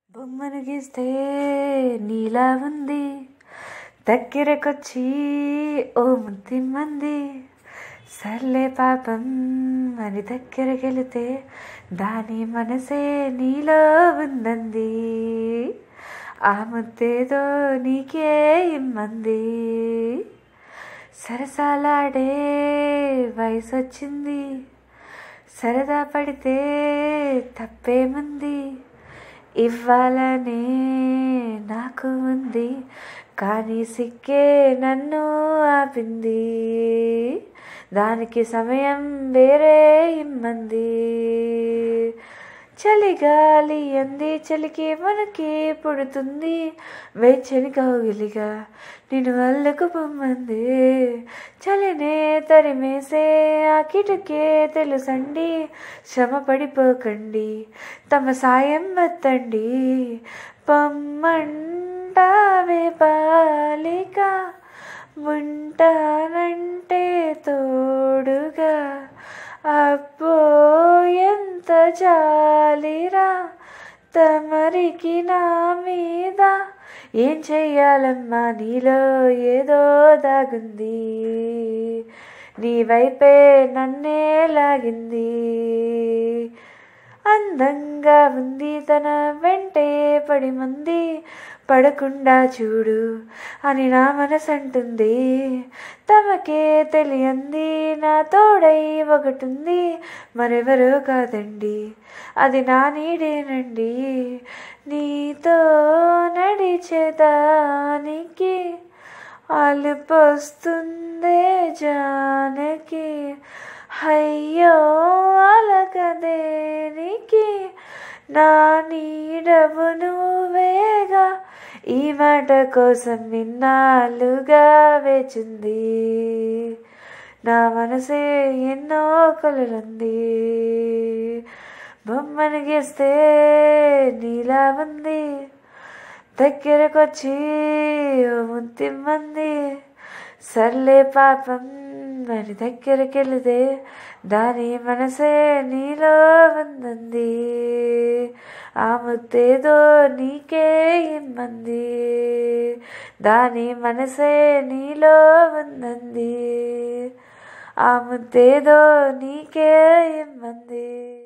బొమ్మను గీస్తే నీలా ఉంది దగ్గరకొచ్చి ఓ ముద్దిమ్మంది సర్లే పాపం అని దగ్గరకెళితే దాని మనసే నీలో ఉందంది ఆ ముద్దేదో నీకే ఇమ్మంది సరసాలాడే వయసొచ్చింది సరదా పడితే తప్పేముంది ఇవ్వాలనే నాకు ఉంది కానీ సిక్కే నన్ను ఆపింది దానికి సమయం వేరే ఇమ్మంది చలిగాలి అంది చలికి మనకి పుడుతుంది వెచ్చని కౌగిలిగా నేను అల్లకు పొమ్మంది చలినే తరిమేసే ఆ కిటుకే తెలుసండి శ్రమ పడిపోకండి తమ సాయం వత్తండి పొమ్మంటావే బాలిక ఉంటానంటే తోడుగా అబ్బో ఎంత జాలిరా తమరికి నా మీద ఏం చెయ్యాలమ్మా నీలో ఏదో దాగుంది నీ వైపే నన్నే లాగింది అందంగా ఉంది తన వెంటే పడి మంది పడకుండా చూడు అని నా మనసంటుంది తమకే తెలియంది నా తోడై ఒకటుంది మరెవరో కాదండి అది నా నీడేనండి నీతో నడిచేదానికి అలుపొస్తుందే జానకి అయ్యో అలకదేనికి నా నీడవు నువ్వేగా ఈ మాట కోసం ఇన్నాళ్ళుగా వేచింది నా మనసే ఎన్నో కలలుంది బొమ్మను గీస్తే నీలా ఉంది దగ్గరకొచ్చి ఓ ముద్దిమ్మంది సర్లే పాపం అని దగ్గరకెళితే దాని మనసే నీలో ఉందంది ఆ ముద్దేదో నీకే ఇమ్మంది దాని మనసే నీలో ఉందంది ఆ ముద్దేదో నీకే ఇమ్మంది